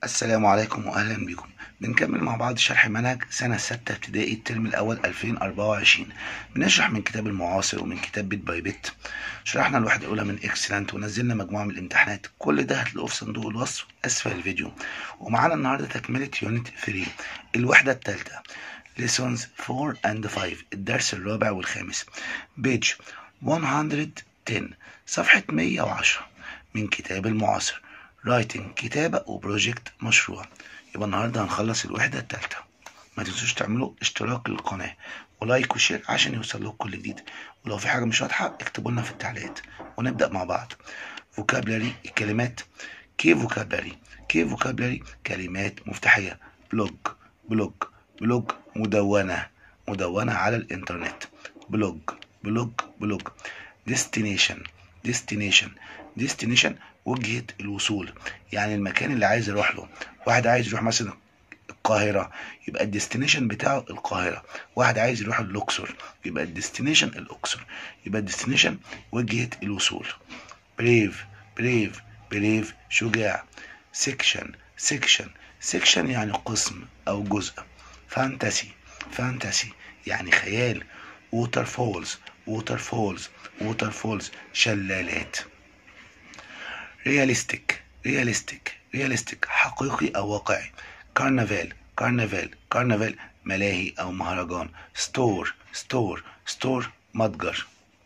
السلام عليكم واهلا بكم بنكمل مع بعض شرح منهج سنة ستة ابتدائي الترم الأول 2024 بنشرح من كتاب المعاصر ومن كتاب بيت باي بيت شرحنا الوحدة الأولى من إكسلنت ونزلنا مجموعة من الامتحانات كل ده هتلاقوه في صندوق الوصف أسفل الفيديو ومعانا النهاردة تكملة يونت 3 الوحدة الثالثة lessons 4 and 5 الدرس الرابع والخامس بيج 110 صفحة 110 من كتاب المعاصر رايتنج كتابة وبروجكت مشروع يبقى النهاردة هنخلص الوحدة التالتة ما تنسوش تعملوا اشتراك للقناة ولايك وشير عشان يوصل لكم كل جديد ولو في حاجة مش واضحة اكتبوا لنا في التعليقات ونبدأ مع بعض فوكابلري الكلمات كي فوكابلري كي فوكابلري كلمات مفتاحية بلوج بلوج بلوج مدونة مدونة على الإنترنت بلوج بلوج بلوج destination destination destination وجهة الوصول يعني المكان اللي عايز يروح له واحد عايز يروح مثلا القاهرة يبقى الديستنيشن بتاعه القاهرة واحد عايز يروح الأقصر يبقى الديستنيشن الأقصر يبقى الديستنيشن وجهة الوصول بريف بريف بريف شجاع سيكشن سيكشن سيكشن يعني قسم أو جزء فانتسي فانتسي يعني خيال ووتر فولز ووتر فولز ووتر فولز شلالات رياليستيك رياليستيك رياليستيك حقيقي او واقعي كارنفال كارنفال كارنفال ملاهي او مهرجان ستور ستور ستور متجر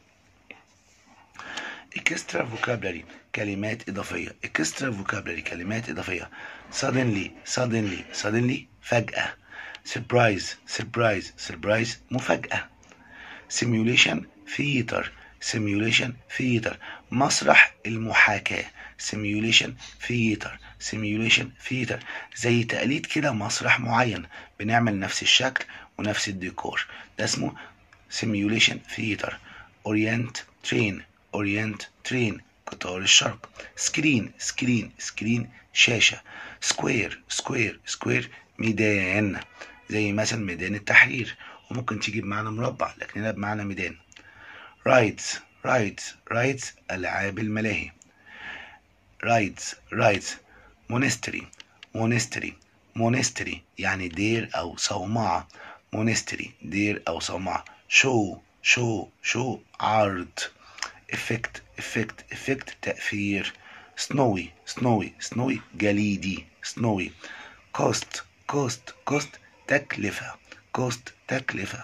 اكسترا فوكابلري كلمات اضافيه اكسترا فوكابلري كلمات اضافيه suddenly suddenly suddenly فجاه سربرايز سربرايز سربرايز مفاجاه simulation theater simulation theater مسرح المحاكاة simulation theater simulation theater زي تقليد كده مسرح معين بنعمل نفس الشكل ونفس الديكور ده اسمه simulation theater orient train orient train قطار الشرق سكرين سكرين سكرين شاشة سكوير سكوير سكوير ميدان زي مثلا ميدان التحرير وممكن تيجي بمعنى مربع لكن هنا بمعنى ميدان رايدز رايدز رايدز ألعاب الملاهي رايدز رايدز مونستري مونستري مونستري يعني دير أو صومعة مونستري دير أو صومعة شو شو شو عرض افكت افكت افكت تأثير سنوي سنوي سنوي جليدي سنوي كوست كوست كوست تكلفة كوست تكلفة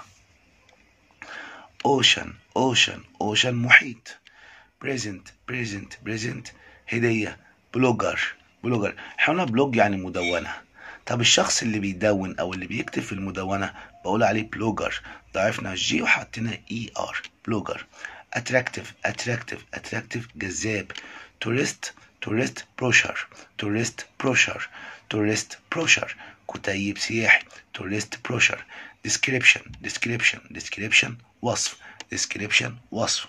اوشن اوشن اوشن محيط بريزنت بريزنت بريزنت هدية بلوجر بلوجر احنا قلنا بلوج يعني مدونة طب الشخص اللي بيدون او اللي بيكتب في المدونة بقول عليه بلوجر ضعفنا الجي وحطينا اي ار بلوجر اتراكتيف اتراكتيف اتراكتيف جذاب تورست تورست بروشر تورست بروشر تورست بروشر كتيب سياحي تورست بروشر description description description وصف description وصف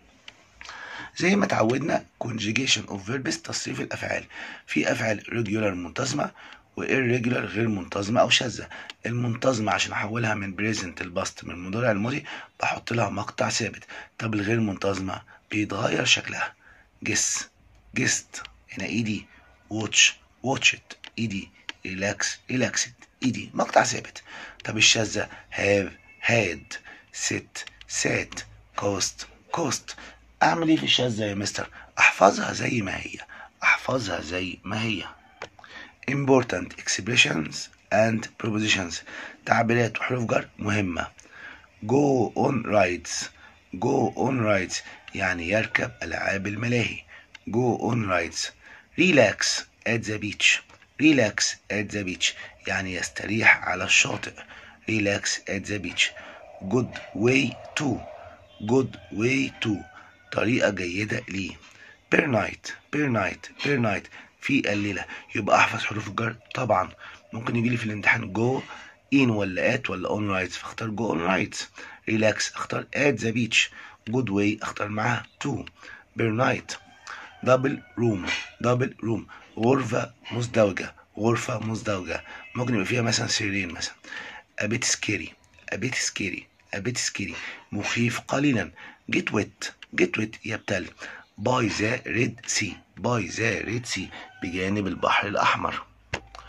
زي ما اتعودنا conjugation of verbs تصريف الافعال في افعال regular منتظمه و irregular غير منتظمه او شاذه المنتظمه عشان احولها من present الباست من المضارع الماضي بحط لها مقطع ثابت طب الغير منتظمه بيتغير شكلها guess guessed هنا ايدي watch watched ايدي relax relaxed ايدي مقطع ثابت طب الشاذة have had sit sat cost cost اعمل ايه في الشاذة يا مستر احفظها زي ما هي احفظها زي ما هي important expressions and prepositions تعبيرات وحروف جر مهمة go on rides go on rides يعني يركب ألعاب الملاهي go on rides relax at the beach relax at the beach يعني يستريح على الشاطئ relax at the beach good way to good way to طريقة جيدة ليه per night per night per night في الليلة يبقى أحفظ حروف الجر طبعا ممكن يجي لي في الامتحان go in ولا at ولا on rights فاختار go on rights relax اختار at the beach good way اختار معاها to per night double room double room غرفة مزدوجة غرفة مزدوجة ممكن يبقى فيها مثلا سريرين مثلا a bit scary a bit scary a bit scary مخيف قليلا get wet get wet يبتل by the red sea by the red sea بجانب البحر الأحمر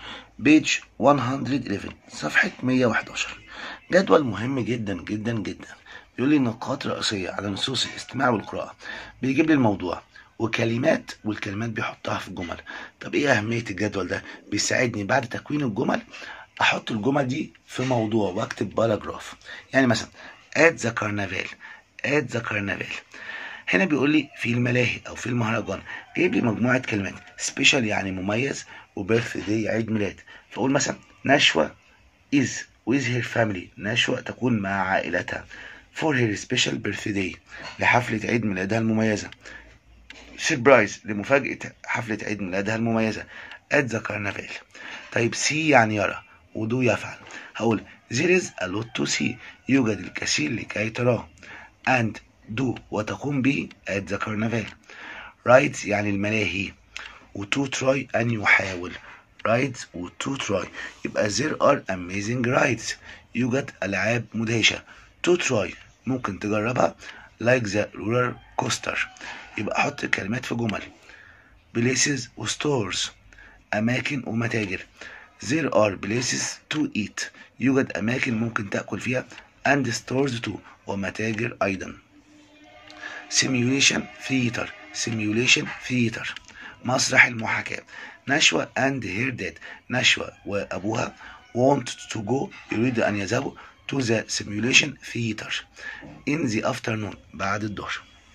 بيج 111 صفحة 111 جدول مهم جدا جدا جدا بيقول لي نقاط رئيسية على نصوص الاستماع والقراءة بيجيب لي الموضوع وكلمات والكلمات بيحطها في الجمل طب ايه اهمية الجدول ده بيساعدني بعد تكوين الجمل احط الجمل دي في موضوع واكتب باراجراف يعني مثلا at the carnival at the carnival هنا بيقول لي في الملاهي او في المهرجان جايب لي مجموعه كلمات سبيشال يعني مميز وبيرث داي عيد ميلاد فاقول مثلا نشوى is with her family نشوى تكون مع عائلتها for her special birthday لحفلة عيد ميلادها المميزة سيربرايز لمفاجأة حفلة عيد ميلادها المميزة at the carnival طيب سي يعني يرى ودو يفعل هقول there is a lot to see يوجد الكثير لكي تراه and do وتقوم به at the carnival rides يعني الملاهي و to try أن يحاول rides و to try يبقى there are amazing rides يوجد ألعاب مدهشة to try ممكن تجربها like the roller coaster يبقى أحط الكلمات في جمل places و stores أماكن ومتاجر there are places to eat يوجد أماكن ممكن تأكل فيها and stores too ومتاجر أيضا simulation theater simulation theater مسرح المحاكاة نشوى and her dad نشوى وأبوها want to go يريد أن يذهبوا to the simulation theater in the afternoon بعد الظهر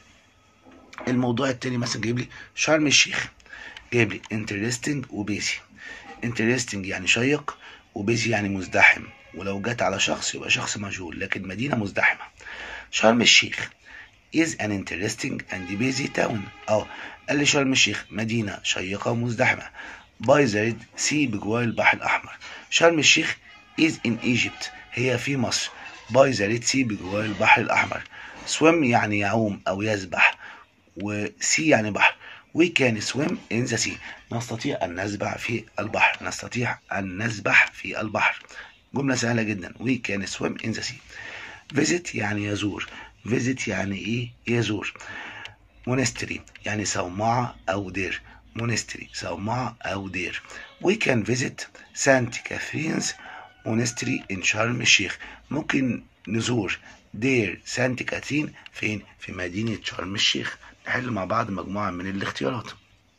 الموضوع التاني مثلا جايب لي شرم الشيخ جايب لي interesting وبيسي interesting يعني شيق وبيسي يعني مزدحم ولو جت على شخص يبقى شخص مجهول لكن مدينة مزدحمة شرم الشيخ is an interesting and busy town اه قال لي شرم الشيخ مدينة شيقة ومزدحمة by the red sea بجوار البحر الأحمر شرم الشيخ is in Egypt هي في مصر by the red sea بجوار البحر الأحمر swim يعني يعوم أو يسبح و sea يعني بحر we can swim in the sea نستطيع أن نسبح في البحر نستطيع أن نسبح في البحر جملة سهلة جدا we can swim in the sea visit يعني يزور visit يعني ايه يزور monastery يعني صومعة أو دير monastery صومعة أو دير we can visit Saint Catherine's monastery in شرم الشيخ ممكن نزور دير سانت كاترين فين في مدينة شرم الشيخ نحل مع بعض مجموعة من الاختيارات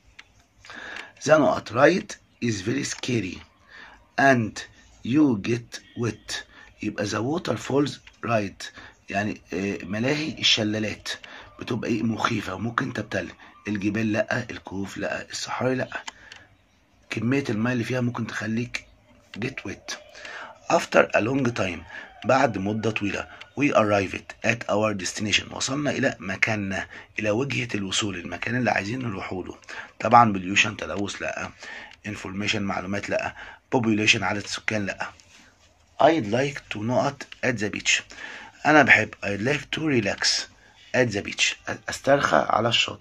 The نقط right is very scary and you get wet يبقى the water falls right يعني ملاهي الشلالات بتبقى ايه مخيفة وممكن تبتل الجبال لا الكهوف لا الصحاري لا كمية الماء اللي فيها ممكن تخليك get wet after a long time بعد مدة طويلة we arrived at our destination وصلنا إلى مكاننا إلى وجهة الوصول المكان اللي عايزين نروحوا له طبعا بليوشن تلوث لا information معلومات لا population عدد سكان لا I'd like to not at the beach أنا بحب I'd like to relax at the beach أسترخى على الشاطئ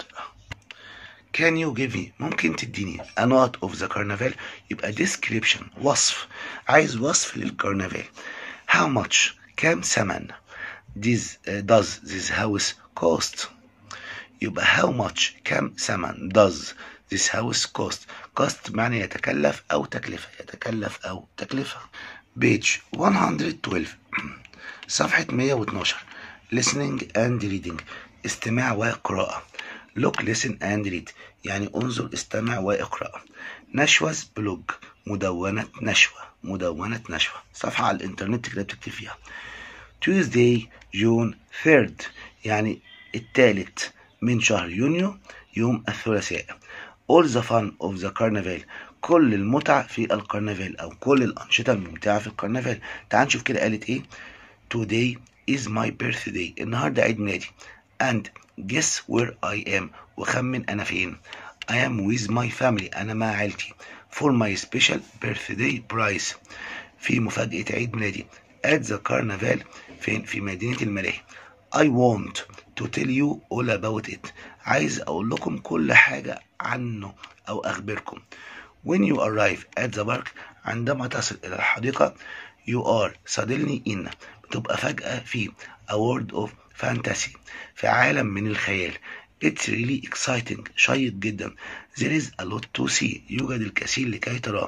Can you give me ممكن تديني a note of the carnival يبقى description وصف عايز وصف للكرنفال how much كام ثمن this uh, does this house cost يبقى how much كام ثمن does this house cost cost معنى يتكلف أو تكلفة يتكلف أو تكلفة page 112 صفحة 112 listening and reading استماع وقراءة look listen and read يعني انظر استمع واقرأ نشوز بلوج مدونة نشوة مدونة نشوة صفحة على الإنترنت كده بتكتب فيها Tuesday June 3rd يعني الثالث من شهر يونيو يوم الثلاثاء All the fun of the carnival كل المتع في الكرنفال أو كل الأنشطة الممتعة في الكرنفال تعال نشوف كده قالت إيه Today is my birthday النهاردة عيد ميلادي and guess where I am وخمن أنا فين I am with my family أنا مع عيلتي for my special birthday prize في مفاجأة عيد ميلادي at the carnival فين في مدينة الملاهي I want to tell you all about it عايز أقول لكم كل حاجة عنه أو أخبركم when you arrive at the park عندما تصل إلى الحديقة you are suddenly in بتبقى فجأة في a world of fantasy في عالم من الخيال It's really exciting شيق جدا There is a lot to see يوجد الكثير لكي تراه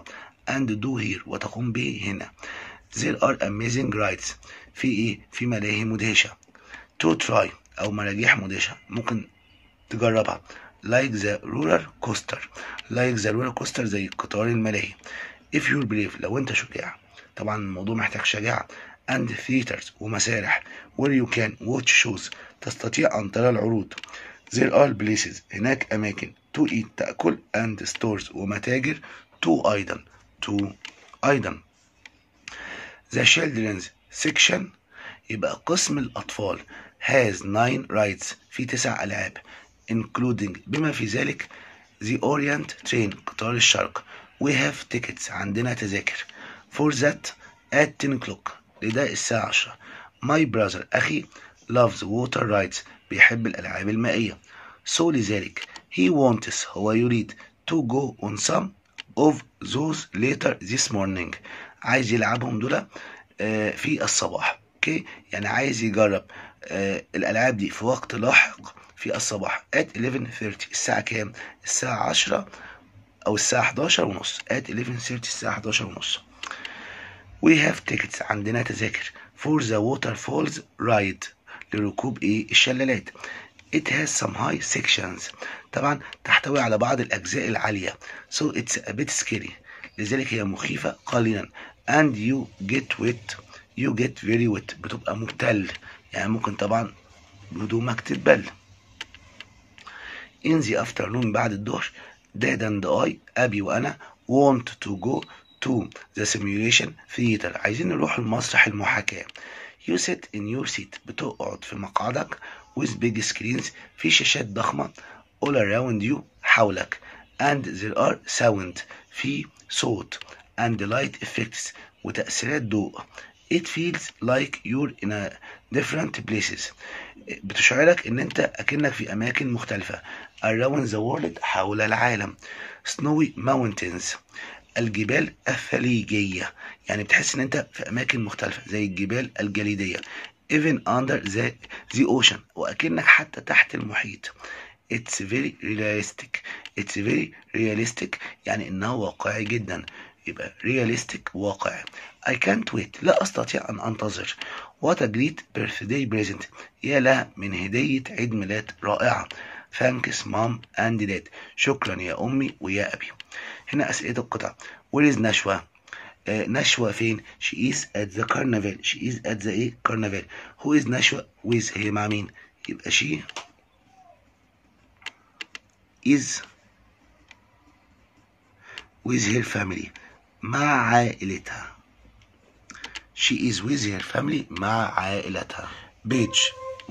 and do here وتقوم به هنا there are amazing rides في ايه في ملاهي مدهشة to try او مراجيح مدهشة ممكن تجربها like the roller coaster like the roller coaster زي قطار الملاهي if you're brave لو انت شجاع طبعا الموضوع محتاج شجاعة and theaters ومسارح where you can watch shows تستطيع أن ترى العروض there are places هناك أماكن to eat تأكل and stores ومتاجر to أيضا to أيضا the children's section يبقى قسم الأطفال has nine rides في تسع ألعاب including بما في ذلك the Orient train قطار الشرق we have tickets عندنا تذاكر for that at 10 o'clock لده الساعة 10 my brother أخي loves water rides بيحب الألعاب المائية so لذلك he wants هو يريد to go on some of those later this morning عايز يلعبهم دول آه، في الصباح اوكي يعني عايز يجرب آه، الألعاب دي في وقت لاحق في الصباح at 11:30 الساعة كام؟ الساعة 10 أو الساعة 11 ونص at 11:30 الساعة 11 ونص We have tickets عندنا تذاكر for the waterfalls ride لركوب ايه الشلالات It has some high sections طبعا تحتوي على بعض الأجزاء العالية so it's a bit scary لذلك هي مخيفة قليلا and you get wet you get very wet بتبقى مبتل يعني ممكن طبعا هدومك تتبل in the afternoon بعد الظهر dad and I أبي وأنا want to go to the simulation theater عايزين نروح المسرح المحاكاة you sit in your seat بتقعد في مقعدك with big screens في شاشات ضخمة all around you حولك and there are sound في صوت and light effects وتأثيرات ضوء it feels like you're in a different places بتشعرك ان انت اكنك في اماكن مختلفة around the world حول العالم snowy mountains الجبال الثليجية يعني بتحس ان انت في اماكن مختلفة زي الجبال الجليدية even under the, the ocean واكنك حتى تحت المحيط it's very realistic it's very realistic يعني انه واقعي جدا يبقى realistic واقعي I can't wait لا أستطيع أن أنتظر What a great birthday present يا لها من هدية عيد ميلاد رائعة Thanks mom and dad شكرا يا أمي ويا أبي هنا أسئلة القطع Where is نشوى آه نشوى فين She is at the carnival She is at the إيه carnival Who is نشوى with هي مع مين يبقى she is with her family مع عائلتها She is with her family مع عائلتها page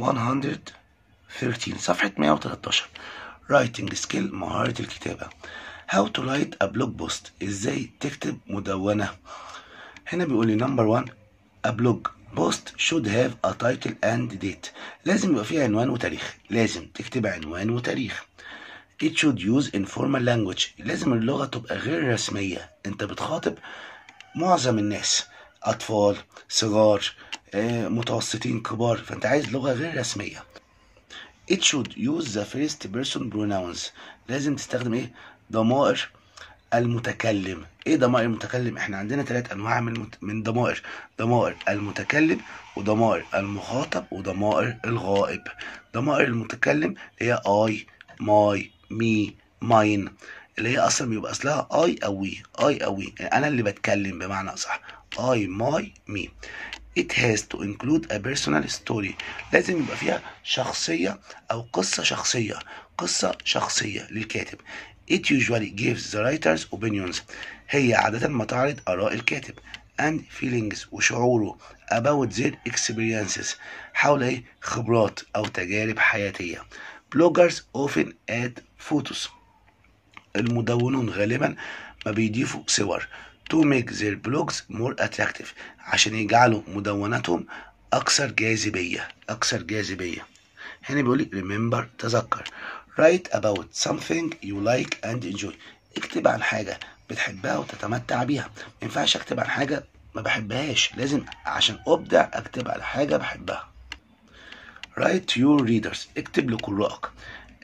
113 صفحة 113 writing skill مهارة الكتابة how to write a blog post ازاي تكتب مدونة هنا بيقول لي number one a blog post should have a title and date لازم يبقى فيه عنوان وتاريخ لازم تكتب عنوان وتاريخ it should use informal language لازم اللغة تبقى غير رسمية انت بتخاطب معظم الناس أطفال صغار آه، متوسطين كبار فأنت عايز لغة غير رسمية it should use the first person pronouns لازم تستخدم ايه ضمائر المتكلم ايه ضمائر المتكلم احنا عندنا ثلاث انواع من المت... من ضمائر ضمائر المتكلم وضمائر المخاطب وضمائر الغائب ضمائر المتكلم اللي هي I my me mine اللي هي اصلا بيبقى اصلها I او we I او we يعني انا اللي بتكلم بمعنى اصح I my me It has to include a personal story لازم يبقى فيها شخصية أو قصة شخصية قصة شخصية للكاتب It usually gives the writer's opinions هي عادة ما تعرض آراء الكاتب and feelings وشعوره about their experiences حول إيه؟ خبرات أو تجارب حياتية bloggers often add photos المدونون غالبا ما بيضيفوا صور to make their blogs more attractive عشان يجعلوا مدوناتهم أكثر جاذبية أكثر جاذبية هنا بيقول لي remember تذكر write about something you like and enjoy اكتب عن حاجة بتحبها وتتمتع بيها ما ينفعش اكتب عن حاجة ما بحبهاش لازم عشان ابدع اكتب على حاجة بحبها write to your readers اكتب لقراءك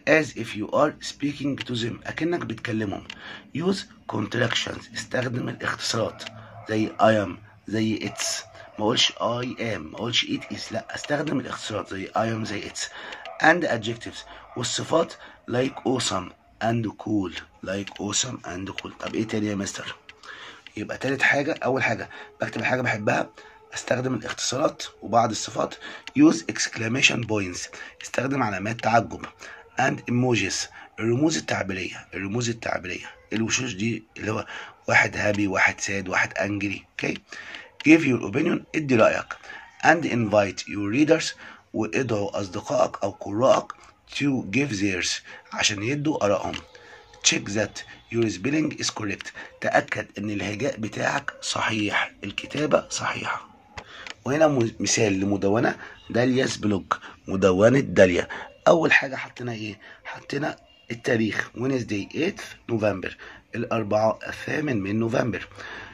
as if you are speaking to them أكنك بتكلمهم use contractions استخدم الاختصارات زي I am زي it's ما اقولش I am ما اقولش it is لا استخدم الاختصارات زي I am زي it's and adjectives والصفات like awesome and cool like awesome and cool طب ايه تاني يا مستر يبقى تالت حاجة أول حاجة بكتب الحاجة بحبها استخدم الاختصارات وبعض الصفات use exclamation points استخدم علامات تعجب and emojis الرموز التعبيرية الرموز التعبيرية الوشوش دي اللي هو واحد هابي واحد ساد واحد انجري اوكي give your opinion ادي رأيك and invite your readers وادعوا أصدقائك أو قراءك to give theirs عشان يدوا آرائهم check that your spelling is correct تأكد ان الهجاء بتاعك صحيح الكتابة صحيحة وهنا م- مثال لمدونة داليا's بلوج مدونة داليا أول حاجة حطينا إيه؟ حطينا التاريخ Wednesday 8 نوفمبر الأربعاء الثامن من نوفمبر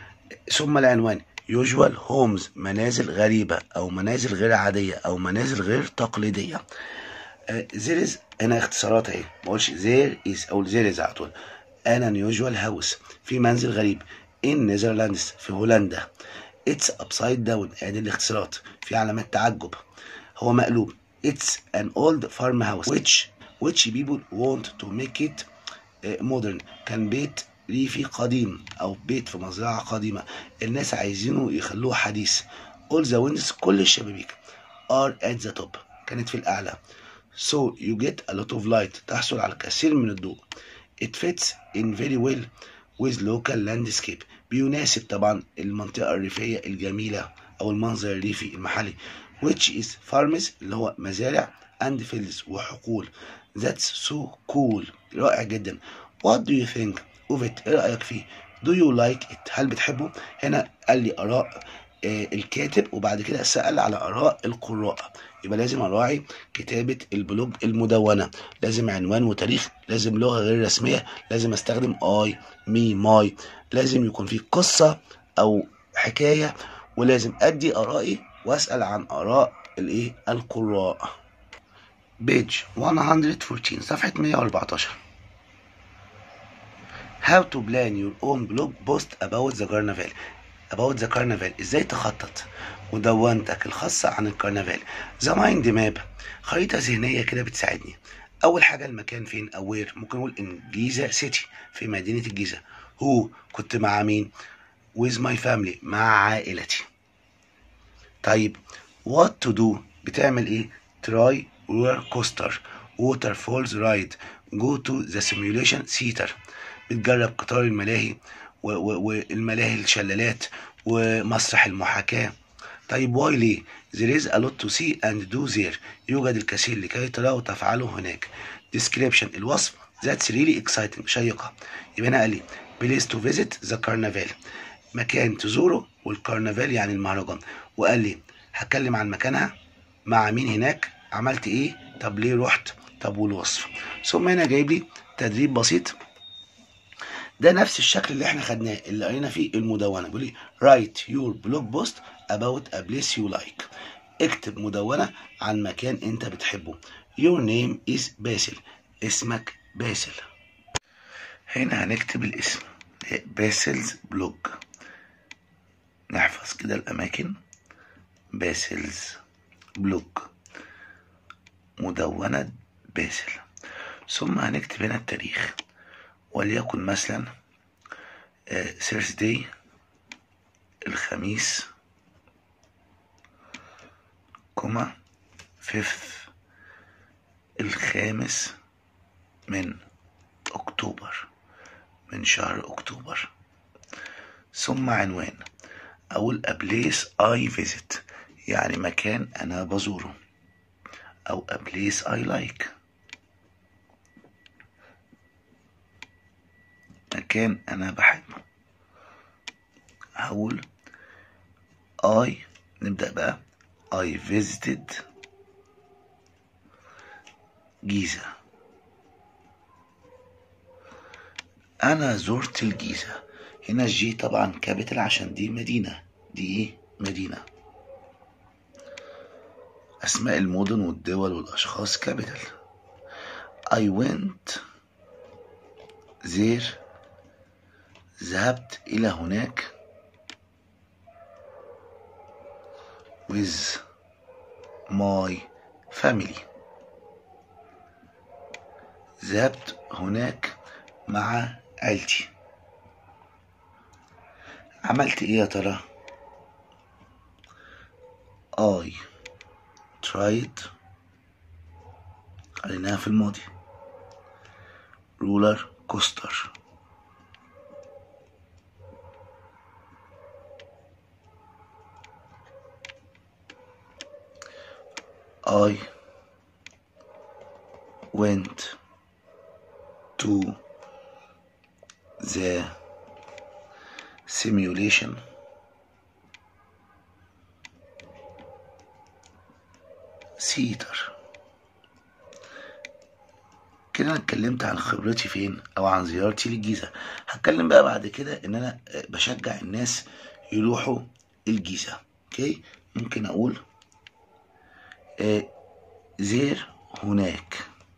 ثم العنوان usual homes منازل غريبة أو منازل غير عادية أو منازل غير تقليدية آه، there is هنا اختصارات اهي ما اقولش there is او there is على طول an unusual house في منزل غريب in Netherlands في هولندا it's upside down ادي الاختصارات في علامات تعجب هو مقلوب it's an old farmhouse which which people want to make it آه، modern كان بيت ريفي قديم او بيت في مزرعة قديمة الناس عايزينه يخلوه حديث all the windows كل الشبابيك are at the top كانت في الأعلى so you get a lot of light تحصل على كثير من الضوء it fits in very well with local landscape بيناسب طبعا المنطقة الريفية الجميلة أو المنظر الريفي المحلي which is farms اللي هو مزارع and fields وحقول that's so cool رائع جدا what do you think of it ايه رأيك فيه do you like it هل بتحبه هنا قال لي آراء آه، الكاتب وبعد كده سأل على آراء القراء يبقى لازم أراعي كتابة البلوج المدونة لازم عنوان وتاريخ لازم لغة غير رسمية لازم استخدم I مي ماي لازم يكون في قصة أو حكاية ولازم أدي آرائي وأسأل عن آراء الإيه القراء بيج 114 صفحة 114 How to plan your own blog post about the carnival about the carnival ازاي تخطط مدونتك الخاصة عن الكرنفال ذا مايند ماب خريطة ذهنية كده بتساعدني أول حاجة المكان فين أو وير ممكن نقول إن جيزة سيتي في مدينة الجيزة هو كنت مع مين with my family مع عائلتي طيب what to do بتعمل ايه try roller coaster waterfalls ride go to the simulation theater بتجرب قطار الملاهي و- و- والملاهي الشلالات ومسرح المحاكاة طيب واي ليه there is a lot to see and do there يوجد الكثير لكي تراه وتفعله هناك description الوصف that's really exciting شيقة يبقى هنا قال لي place to visit the carnival مكان تزوره والكرنفال يعني المهرجان وقال لي هتكلم عن مكانها مع مين هناك عملت ايه طب ليه رحت طب والوصف ثم هنا جايب لي تدريب بسيط ده نفس الشكل اللي احنا خدناه اللي قرينا فيه المدونه بيقول لي write your blog post about a place you like اكتب مدونه عن مكان انت بتحبه your name is باسل اسمك باسل هنا هنكتب الاسم باسلز بلوج نحفظ كده الأماكن باسلز بلوج مدونة باسل ثم هنكتب هنا التاريخ وليكن مثلا ثيرسداي الخميس كوما فيفث الخامس من أكتوبر من شهر أكتوبر ثم عنوان أقول a place I visit يعني مكان أنا بزوره أو a place I like مكان أنا بحبه هقول I نبدأ بقى I visited جيزة أنا زرت الجيزة هنا الجي طبعا كابيتال عشان دي مدينة دي إيه مدينة أسماء المدن والدول والأشخاص كابيتال I went there ذهبت إلى هناك with my family ذهبت هناك مع عيلتي عملت ايه يا ترى I tried قريناها في الماضي رولر كوستر I went to the simulation theater كده انا اتكلمت عن خبرتي فين او عن زيارتي للجيزه هتكلم بقى بعد كده ان انا بشجع الناس يروحوا الجيزه اوكي ممكن اقول آه، زير هناك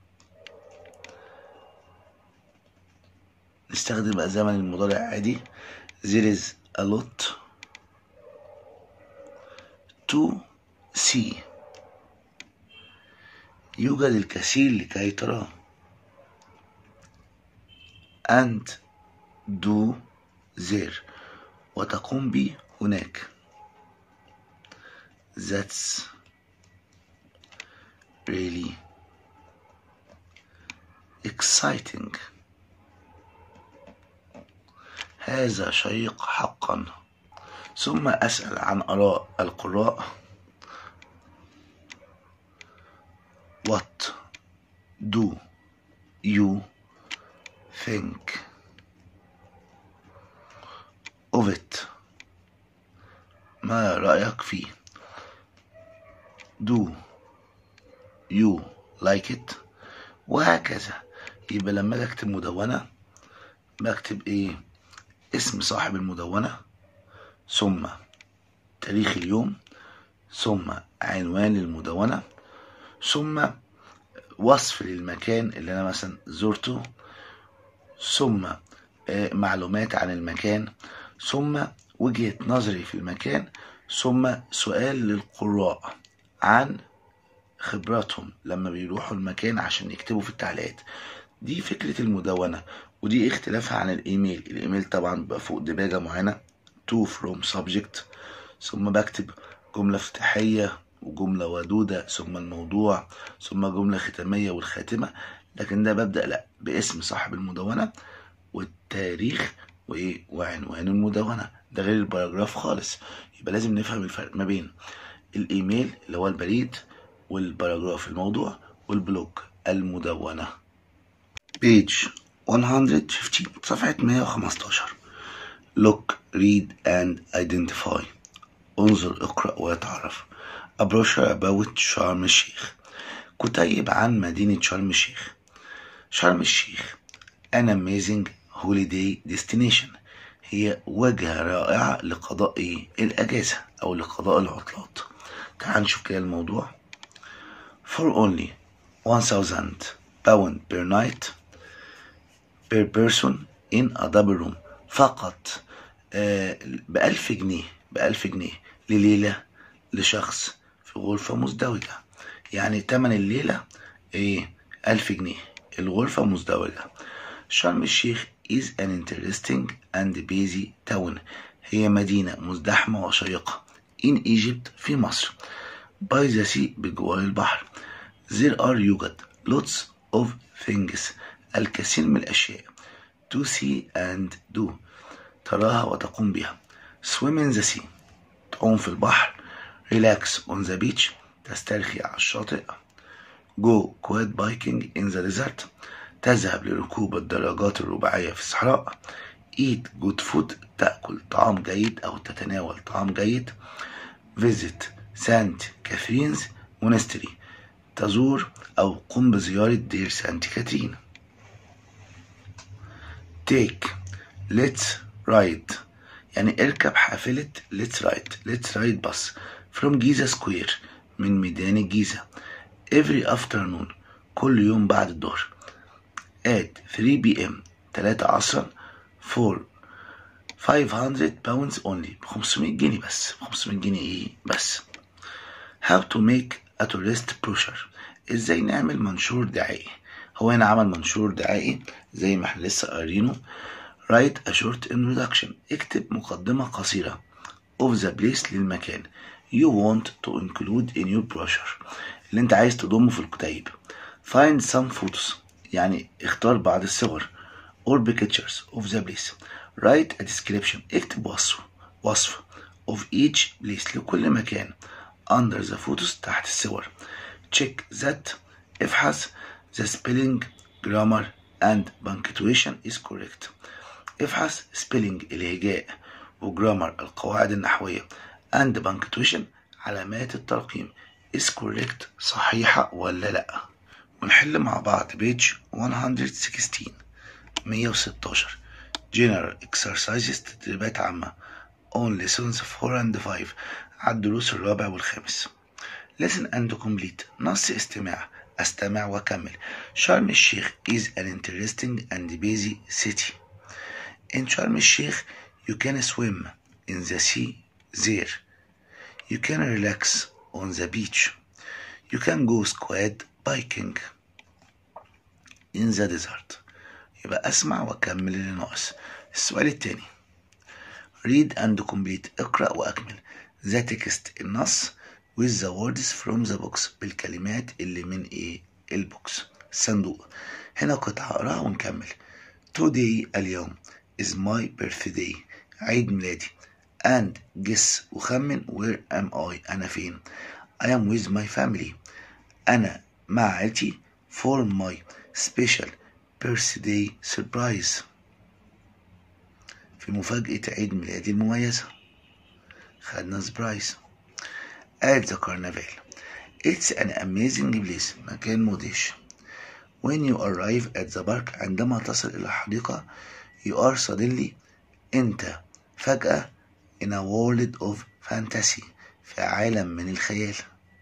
نستخدم بقى زمن المضارع عادي there is a lot to see يوجد الكثير لكي تراه and do there وتقوم به هناك that's really exciting هذا شيق حقا ثم أسأل عن آراء القراء What do you think of it ما رأيك فيه do you like it وهكذا يبقى لما أجي اكتب مدونة بكتب ايه اسم صاحب المدونة ثم تاريخ اليوم ثم عنوان المدونة ثم وصف للمكان اللي انا مثلا زرته ثم آه، معلومات عن المكان ثم وجهة نظري في المكان ثم سؤال للقراء عن خبراتهم لما بيروحوا المكان عشان يكتبوا في التعليقات دي فكرة المدونة ودي اختلافها عن الايميل الايميل طبعا بيبقى فوق دباجة معينة to from subject ثم بكتب جملة افتتاحية وجملة ودودة ثم الموضوع ثم جملة ختامية والخاتمة لكن ده ببدأ لا باسم صاحب المدونة والتاريخ وايه وعنوان المدونة ده غير الباراجراف خالص يبقى لازم نفهم الفرق ما بين الايميل اللي هو البريد والباراجراف الموضوع والبلوج المدونة page 115 صفحة 115 look read and identify انظر اقرأ ويتعرف A brochure about شرم الشيخ كتيب عن مدينة شرم الشيخ شرم الشيخ an amazing holiday destination هي وجهة رائعة لقضاء إيه؟ الأجازة أو لقضاء العطلات تعال نشوف كده الموضوع for only 1000 pound per night per person in a double room فقط آه، بألف جنيه بألف جنيه لليلة لشخص في غرفة مزدوجة يعني تمن الليلة ايه ألف جنيه الغرفة مزدوجة شرم الشيخ is an interesting and busy town هي مدينة مزدحمة وشيقة in Egypt في مصر by the sea بجوار البحر there are يوجد lots of things الكثير من الأشياء to see and do تراها وتقوم بها swim in the sea تعوم في البحر relax on the beach تسترخي على الشاطئ go quad biking in the desert تذهب لركوب الدراجات الرباعية في الصحراء eat good food تأكل طعام جيد أو تتناول طعام جيد visit سانت كاثرينز مونستري تزور أو قم بزيارة دير سانت كاترين take let's ride يعني اركب حافلة let's ride let's ride bus from جيزة سكوير من ميدان الجيزة every afternoon كل يوم بعد الظهر at 3 p.m. 3 عصرا for 500 pounds only ب 500 جنيه بس ب 500 جنيه ايه بس how to make a tourist brochure ازاي نعمل منشور دعائي هو هنا عمل منشور دعائي زي ما احنا لسه قارينه write a short introduction اكتب مقدمة قصيرة of the place للمكان you want to include in your brochure اللي انت عايز تضمه في الكتيب find some photos يعني اختار بعض الصور or pictures of the place write a description اكتب وصف وصف of each place لكل مكان under the photos تحت الصور check that افحص the spelling grammar and punctuation is correct افحص spelling الهجاء وجرامر القواعد النحوية and punctuation علامات الترقيم is correct صحيحة ولا لأ ونحل مع بعض بيج 116 116 general exercises تدريبات عامة on lessons 4 and 5 على الدروس الرابع والخامس listen and complete نص استماع استمع وكمل شرم الشيخ is an interesting and busy city in شرم الشيخ you can swim in the sea there you can relax on the beach you can go squad biking in the desert يبقى اسمع واكمل اللي ناقص السؤال التاني read and complete اقرأ واكمل the text النص with the words from the box بالكلمات اللي من ايه البوكس الصندوق هنا قطعة اقراها ونكمل today اليوم is my birthday عيد ميلادي and guess وخمن where am I أنا فين I am with my family أنا مع عيلتي for my special birthday surprise في مفاجأة عيد ميلادي المميزة خدنا سبرايز at the carnival it's an amazing place مكان مدهش when you arrive at the park عندما تصل إلى الحديقة you are suddenly أنت فجأة in a world of fantasy في عالم من الخيال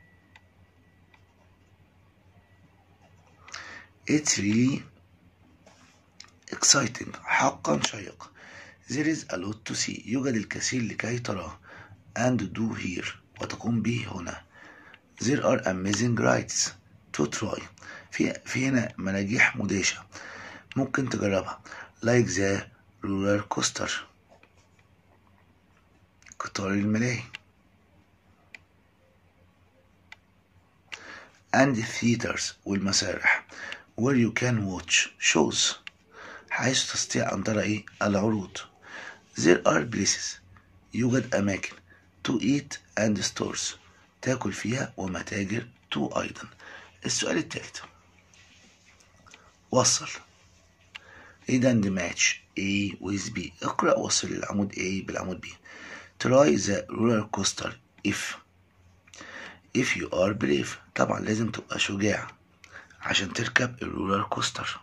it's really exciting حقا شيق there is a lot to see يوجد الكثير لكي تراه and do here وتقوم به هنا there are amazing rides to try في في هنا مراجيح مدهشة ممكن تجربها like the roller coaster قطار الملاهي and theaters والمسارح where you can watch shows حيث تستطيع أن ترى إيه العروض there are places يوجد أماكن to eat and stores تاكل فيها ومتاجر to أيضا السؤال الثالث وصل read and match A with B اقرأ وصل العمود A بالعمود B try the roller coaster if if you are brave طبعا لازم تبقى شجاع عشان تركب الرولر كوستر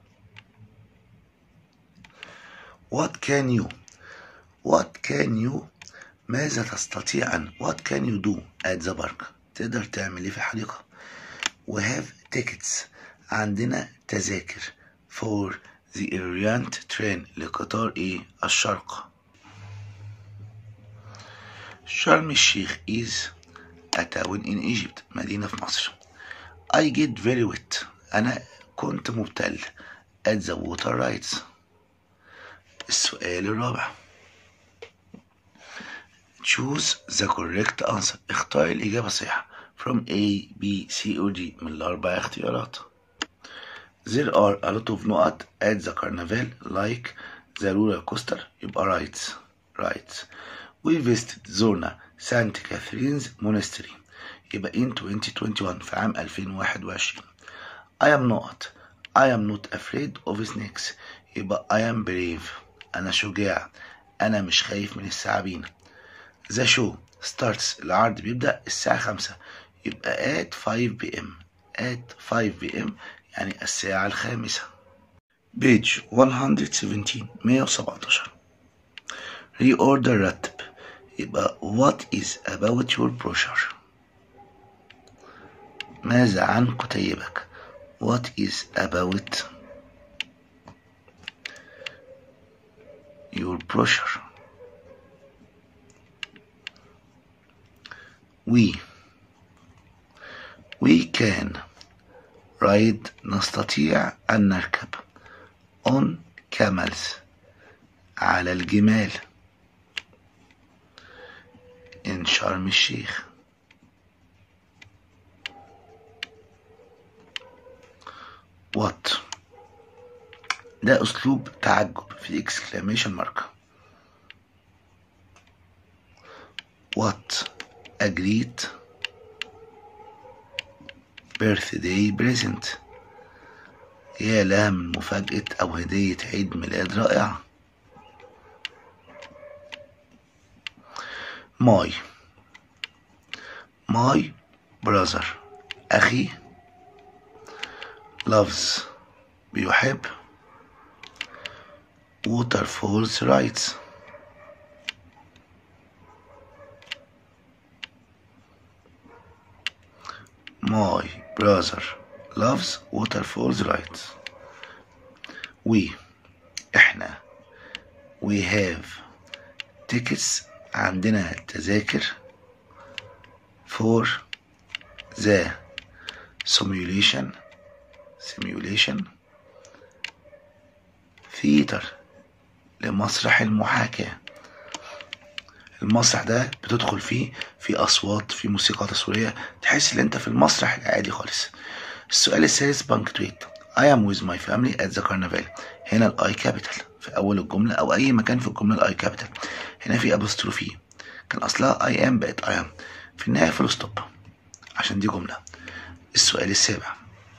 what can you what can you ماذا تستطيع أن what can you do at the park تقدر تعمل ايه في الحديقة we have tickets عندنا تذاكر for the Orient train لقطار ايه الشرق شرم الشيخ is a town in Egypt مدينة في مصر I get very wet أنا كنت مبتل at the water rides السؤال الرابع choose the correct answer اختار الإجابة الصحيحة from A, B, C or D من الأربع اختيارات There are a lot of نقط at the carnival like the roller coaster يبقى rides rides We visited زورنا سانت كاثرينز مونستري يبقى in 2021 في عام 2021 I am not I am not afraid of snakes يبقى I am brave أنا شجاع أنا مش خايف من الثعابين The show starts العرض بيبدأ الساعة خمسة يبقى at 5 p.m. at 5 p.m. يعني الساعة الخامسة page 117 117 reorder رتب يبقى what is about your brochure ماذا عن كتيبك what is about for brochure we we can ride نستطيع أن نركب on camels على الجمال in شرم الشيخ what ده أسلوب تعجب في exclamation mark what a great birthday present يا لها من مفاجأة أو هدية عيد ميلاد رائعة my my brother أخي loves بيحب waterfalls rides My brother loves waterfalls rides. We احنا we have tickets عندنا تذاكر for the simulation simulation theater لمسرح المحاكاة المسرح ده بتدخل فيه في اصوات في موسيقى تصويريه تحس ان انت في المسرح العادي خالص السؤال الثالث بانكتويت I am with my family at the carnival هنا الاي كابيتال في اول الجمله او اي مكان في الجمله الاي كابيتال هنا في ابوستروفي كان اصلها I am بقت I am في النهايه فول ستوب عشان دي جمله السؤال السابع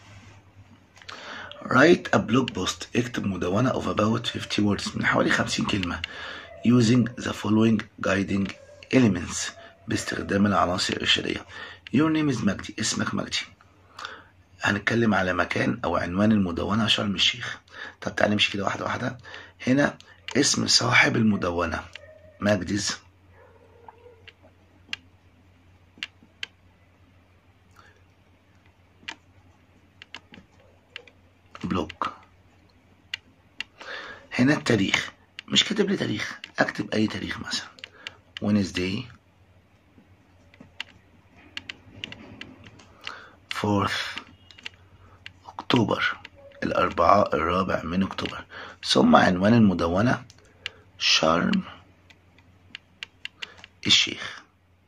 write a blog post اكتب مدونة of about 50 words من حوالي 50 كلمة using the following guiding elements باستخدام العناصر الإرشادية Your name is مجدي اسمك مجدي هنتكلم على مكان أو عنوان المدونة شرم الشيخ طب تعالى نمشي كده واحدة واحدة هنا اسم صاحب المدونة مجديز بلوك هنا التاريخ مش كاتب لي تاريخ اكتب اي تاريخ مثلا Wednesday 4th اكتوبر الاربعاء الرابع من اكتوبر ثم عنوان المدونة شرم الشيخ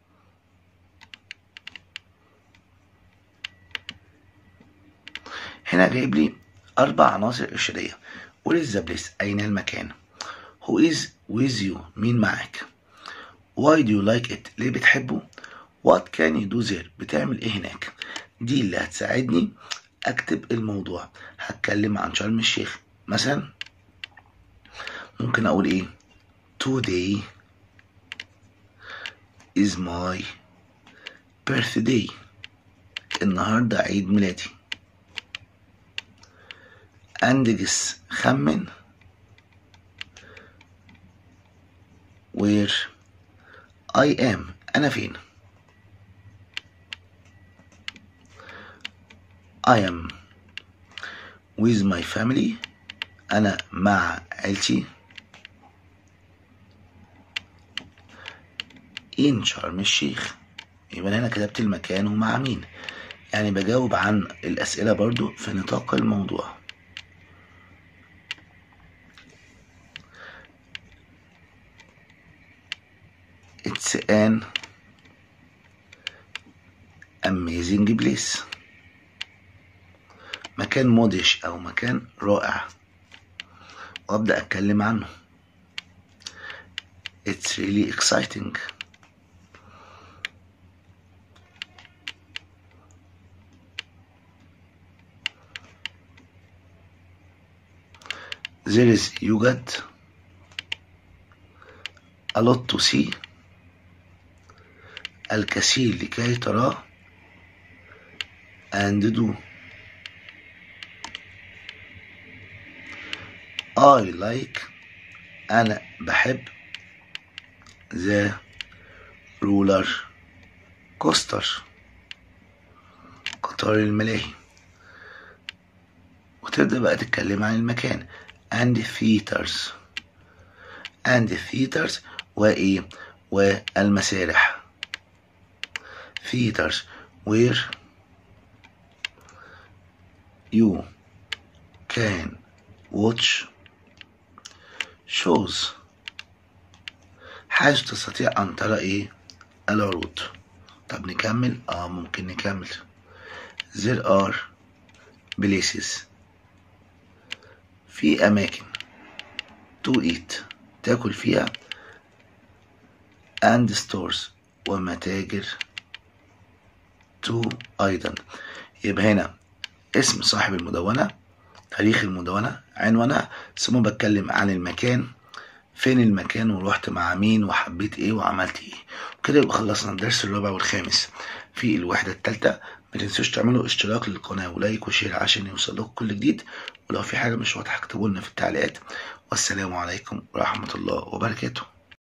هنا جايب لي أربع عناصر إرشادية Where is the place أين المكان Who is with you مين معك Why do you like it ليه بتحبه What can you do there بتعمل إيه هناك دي اللي هتساعدني أكتب الموضوع هتكلم عن شرم الشيخ مثلا ممكن أقول إيه Today is my birthday النهاردة عيد ميلادي أندجس خمن where I am أنا فين I am with my family أنا مع عيلتي in شرم الشيخ يبقى هنا كتبت المكان ومع مين يعني بجاوب عن الأسئلة برضو في نطاق الموضوع It's an amazing place مكان مدهش أو مكان رائع وأبدأ أتكلم عنه It's really exciting There is يوجد a lot to see الكثير لكي تراه and do I like أنا بحب the roller coaster قطار الملاهي وتبدأ بقى تتكلم عن المكان and theaters and theaters وإيه والمسارح theaters where you can watch shows حاجة تستطيع أن ترى إيه العروض طب نكمل اه ممكن نكمل there are places في أماكن to eat تاكل فيها and stores ومتاجر to أيضا يبقى هنا اسم صاحب المدونة تاريخ المدونة عنوانها ثم بتكلم عن المكان فين المكان ورحت مع مين وحبيت ايه وعملت ايه وكده يبقى خلصنا الدرس الرابع والخامس في الوحدة التالتة ما تنسوش تعملوا اشتراك للقناة ولايك وشير عشان يوصل لكم كل جديد ولو في حاجة مش واضحة اكتبوا لنا في التعليقات والسلام عليكم ورحمة الله وبركاته